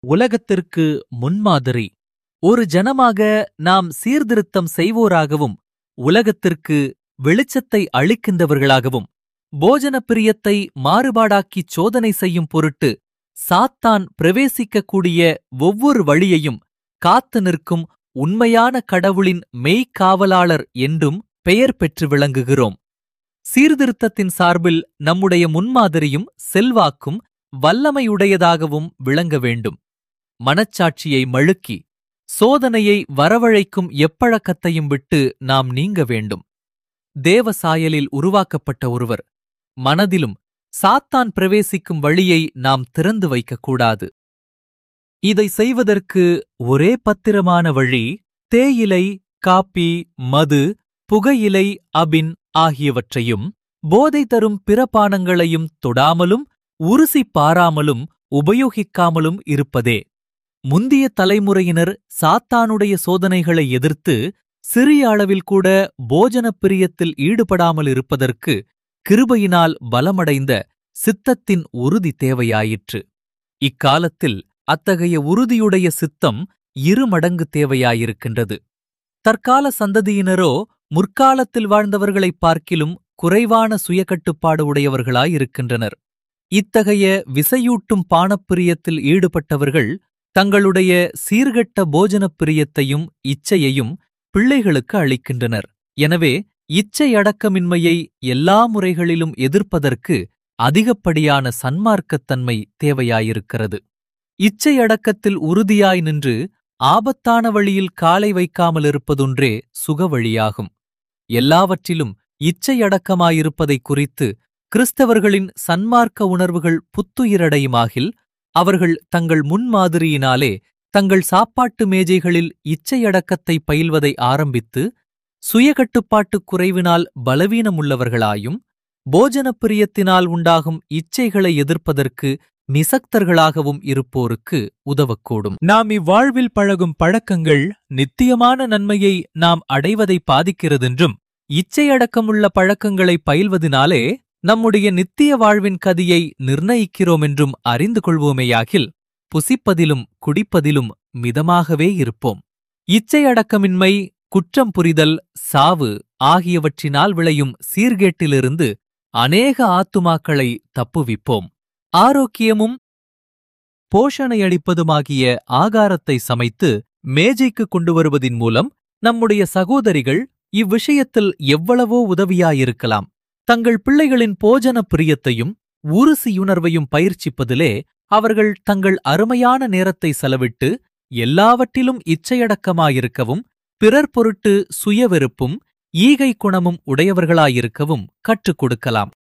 உலகத்திற்கு முன்மாதிரி ஒரு ஜனமாக நாம் சீர்திருத்தம் செய்வோராகவும் உலகத்திற்கு வெளிச்சத்தை அளிக்கின்றவர்களாகவும் போஜன பிரியத்தை மாறுபாடாக்கிச் சோதனை செய்யும் பொருட்டு சாத்தான் பிரவேசிக்கக்கூடிய ஒவ்வொரு வழியையும் காத்து நிற்கும் உண்மையான கடவுளின் மெய்க்காவலாளர் என்றும் பெயர் பெற்று விளங்குகிறோம் சீர்திருத்தத்தின் சார்பில் நம்முடைய முன்மாதிரியும் செல்வாக்கும் வல்லமையுடையதாகவும் விளங்க வேண்டும் மனச்சாட்சியை மழுக்கி சோதனையை வரவழைக்கும் எப்பழக்கத்தையும் விட்டு நாம் நீங்க வேண்டும் தேவ சாயலில் உருவாக்கப்பட்ட ஒருவர் மனதிலும் சாத்தான் பிரவேசிக்கும் வழியை நாம் திறந்து வைக்கக்கூடாது இதை செய்வதற்கு ஒரே பத்திரமான வழி தேயிலை காப்பி மது புகையிலை அபின் ஆகியவற்றையும் போதை தரும் பிற பானங்களையும் தொடாமலும் உருசி பாராமலும் உபயோகிக்காமலும் இருப்பதே முந்திய தலைமுறையினர் சாத்தானுடைய சோதனைகளை எதிர்த்து சிறிய அளவில் கூட போஜன பிரியத்தில் ஈடுபடாமல் இருப்பதற்கு கிருபையினால் பலமடைந்த சித்தத்தின் உறுதி தேவையாயிற்று இக்காலத்தில் அத்தகைய உறுதியுடைய சித்தம் இருமடங்கு தேவையாயிருக்கின்றது தற்கால சந்ததியினரோ முற்காலத்தில் வாழ்ந்தவர்களைப் பார்க்கிலும் குறைவான சுயக்கட்டுப்பாடு உடையவர்களாயிருக்கின்றனர் இத்தகைய விசையூட்டும் பானப்பிரியத்தில் ஈடுபட்டவர்கள் தங்களுடைய சீர்கெட்ட போஜனப் பிரியத்தையும் இச்சையையும் பிள்ளைகளுக்கு அளிக்கின்றனர் எனவே இச்சையடக்கமின்மையை எல்லா முறைகளிலும் எதிர்ப்பதற்கு அதிகப்படியான சன்மார்க்கத்தன்மை தேவையாயிருக்கிறது இச்சையடக்கத்தில் உறுதியாய் நின்று ஆபத்தான வழியில் காலை வைக்காமல் இருப்பதொன்றே சுகவழியாகும் எல்லாவற்றிலும் இச்சையடக்கமாயிருப்பதை குறித்து கிறிஸ்தவர்களின் சன்மார்க்க உணர்வுகள் புத்துயிரடையுமாகில் அவர்கள் தங்கள் முன்மாதிரியினாலே தங்கள் சாப்பாட்டு மேஜைகளில் இச்சையடக்கத்தை பயில்வதை ஆரம்பித்து சுயகட்டுப்பாட்டுக் குறைவினால் பலவீனமுள்ளவர்களாயும் போஜனப் பிரியத்தினால் உண்டாகும் இச்சைகளை எதிர்ப்பதற்கு நிசக்தர்களாகவும் இருப்போருக்கு உதவக்கூடும் நாம் இவ்வாழ்வில் பழகும் பழக்கங்கள் நித்தியமான நன்மையை நாம் அடைவதை பாதிக்கிறதென்றும் இச்சையடக்கமுள்ள பழக்கங்களை பயில்வதினாலே நம்முடைய நித்திய வாழ்வின் கதியை நிர்ணயிக்கிறோம் என்றும் அறிந்து கொள்வோமேயாகில் புசிப்பதிலும் குடிப்பதிலும் மிதமாகவே இருப்போம் இச்சையடக்கமின்மை குற்றம் புரிதல் சாவு ஆகியவற்றினால் விளையும் சீர்கேட்டிலிருந்து அநேக ஆத்துமாக்களை தப்புவிப்போம் ஆரோக்கியமும் போஷணையளிப்பதுமாகிய ஆகாரத்தை சமைத்து மேஜைக்கு கொண்டு வருவதின் மூலம் நம்முடைய சகோதரிகள் இவ்விஷயத்தில் எவ்வளவோ உதவியாயிருக்கலாம் தங்கள் பிள்ளைகளின் போஜன பிரியத்தையும் உருசியுணர்வையும் பயிற்சிப்பதிலே அவர்கள் தங்கள் அருமையான நேரத்தை செலவிட்டு எல்லாவற்றிலும் இச்சையடக்கமாயிருக்கவும் பிறர் பொருட்டு சுயவெறுப்பும் ஈகை குணமும் உடையவர்களாயிருக்கவும் கற்றுக் கொடுக்கலாம்